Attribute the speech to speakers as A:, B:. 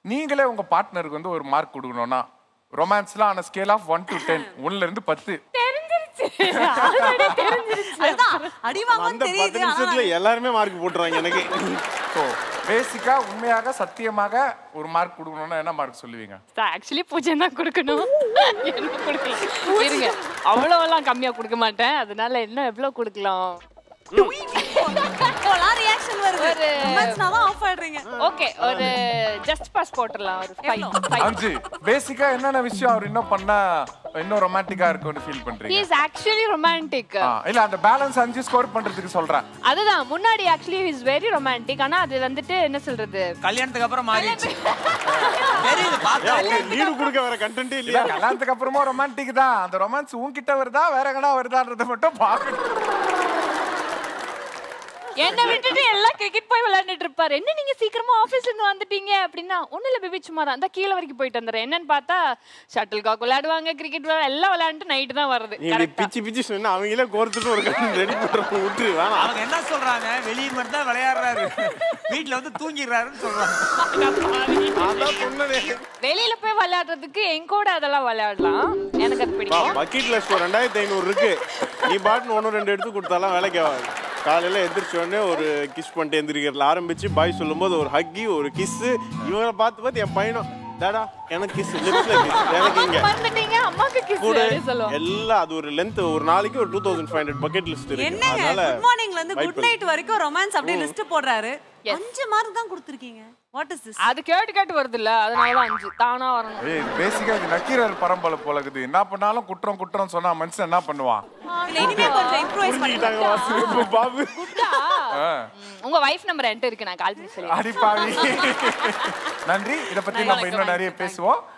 A: நீங்களே உங்க பார்ட்னருக்கு வந்து ஒரு மார்க் கொடுக்கணும்னா ரொமான்ஸ்லாம் ஆன scale of one to ten ஒன்ல இருந்து பத்து
B: தெரிஞ்சிருச்சு Already தெரிஞ்சிருச்சு
C: அதுதான் அடிவாங்கன்னு
D: அந்த
C: தெரியுது
D: பத்து
C: ஆனா
D: நிமிஷத்துல எல்லாருமே மார்க் போட்டுருவாங்க எனக்கு
A: ஸோ பேசிக்கா உண்மையாக சத்தியமாக ஒரு மார்க் கொடுக்கணும்னா என்ன மார்க் சொல்லுவீங்க
B: ஆக்சுவலி பூஜை தான் கொடுக்கணும் என்ன கொடுக்கலாம் இருங்க அவ்வளோலாம் கம்மியா கொடுக்க மாட்டேன் அதனால என்ன எவ்வளவு கொடுக்கலாம்
C: இப்போலாம் ரியாக்ஷன் வருது
B: ஒரு-
C: ரொமான்ஸ்னா தான் ஆஃப் ஆயிடுறீங்க
B: ஓகே ஒரு ஜஸ்ட் பாஸ் போட்டுடலாம் ஒரு ஃபைவ் ஃபைவ்
A: அஞ்சு பேசிக்கா என்னென்ன விஷயம் அவர் இன்னும் பண்ணா இன்னும் ரொமான்டிக்கா இருக்கும்னு ஃபீல்
B: ஹி
A: பண்றீங்க
B: இஸ் ஆக்சுவலி ரொமான்டிக்
A: ஆ, இல்ல அந்த பேலன்ஸ் அஞ்சு ஸ்கோர் பண்றதுக்கு சொல்றேன்
B: அதுதான் முன்னாடி ஆக்சுவலி இஸ் வெரி ரொமான்டிக் ஆனா அது வந்துட்டு என்ன சொல்றது
E: கல்யாணத்துக்கு அப்புறம் மாறிடுச்சு தெரியுது பார்த்தா
D: லீடு கொடுக்க வேற கண்டென்ட்டே
A: இல்ல
D: இல்லையா
A: கல்யாணத்துக்கு அப்புறமா ரொமான்டிக் தான் அந்த ரொமான்ஸ் உன்கிட்ட வருதா வேற எங்கடா வருதான்றத மட்டும் பாக்கணும்
B: என்ன விட்டுட்டு எல்லாம் கிரிக்கெட் போய் விளையாண்டுட்டு இருப்பாரு என்ன நீங்க சீக்கிரமா ஆபீஸ்ல இருந்து வந்துட்டீங்க அப்படின்னா ஒண்ணு இல்ல பேபி சும்மா தான் அந்த கீழே வரைக்கும் போயிட்டு வந்துடுறேன் என்னன்னு பார்த்தா ஷட்டில் காக் விளையாடுவாங்க கிரிக்கெட் விளையாடு எல்லாம் விளையாண்டுட்டு நைட்டு தான் வருது
D: நீ இப்படி
B: கரெக்டா
D: பிச்சு பிச்சு சொன்னா அவங்களே கோர்த்துட்டு ஒரு கண்டு ரெடி பண்றவங்க விட்டுரு வேணாம்
E: அவங்க என்ன சொல்றாங்க வெளியே மட்டும் தான் விளையாடுறாரு வீட்டுல வந்து தூங்கிடுறாருன்னு சொல்றாங்க
D: அதான் சொன்னனே
B: வெளியில போய் விளையாடுறதுக்கு என் கூட அதெல்லாம் விளையாடலாம் எனக்கு அது பிடிக்கும்
D: பக்கெட் லிஸ்ட் ஒரு ரெண்டாயிரத்தி ஐநூறு இருக்கு நீ பாட்டுன்னு ஒன்று ரெண்டு எடுத்து கொடுத்தாலாம் வேலைக்கு ஆகாது காலையில எந்திரிச்ச உடனே ஒரு கிஸ் பண்ணிட்டு எந்திரிக்கிறதுல ஆரம்பிச்சு பாய் சொல்லும்போது ஒரு ஹக்கி ஒரு கிஸ் இவங்களை பார்த்து பார்த்து என் பையனும் டாடா எனக்கு கிஸ் லிப்ஸ்ல கிஸ் எனக்கு இங்க
B: அம்மாக்கு மறந்துட்டீங்க அம்மாக்கு கிஸ்
D: கூட
B: அப்படின்னு சொல்லுவோம்
D: எல்லாம் அது ஒரு லென்த் ஒரு நாளைக்கு ஒரு two thousand five hundred bucket list இருக்கு
C: என்னங்க
D: அதனால
C: குட் மார்னிங்ல இருந்து குட்
D: வாய்ப்பு
C: நைட் வரைக்கும் ரொமான்ஸ் அப்படியே லிஸ்ட் போடுறாரு
B: Yes.
C: அஞ்சு மார்க் தான் கொடுத்துருக்கீங்க வாட் இஸ் திஸ்
B: அது கேட்டு கேட்டு வருது இல்ல அதனாலதான் அஞ்சு தானா வரணும்
A: ஏய் பேசிக்கா இது நக்கீரர் பரம்பரை போல இருக்குது என்ன பண்ணாலும் குற்றம் குற்றம் சொன்னா மனுஷன் என்ன பண்ணுவான்
C: இல்ல இனிமே கொஞ்சம் இம்ப்ரூவைஸ்
D: புரிஞ்சுக்கிட்டாங்க
C: பண்ணிட்டாங்க
D: வாசு. இப்ப பாபு
B: குட்டா ம், உங்க வைஃப் நம்பர் என்கிட்ட இருக்கு நான் கால் பண்ணி சொல்லி
A: அடிப்பாவி நன்றி இதை பத்தி நம்ம இன்னும் நிறைய பேசுவோம்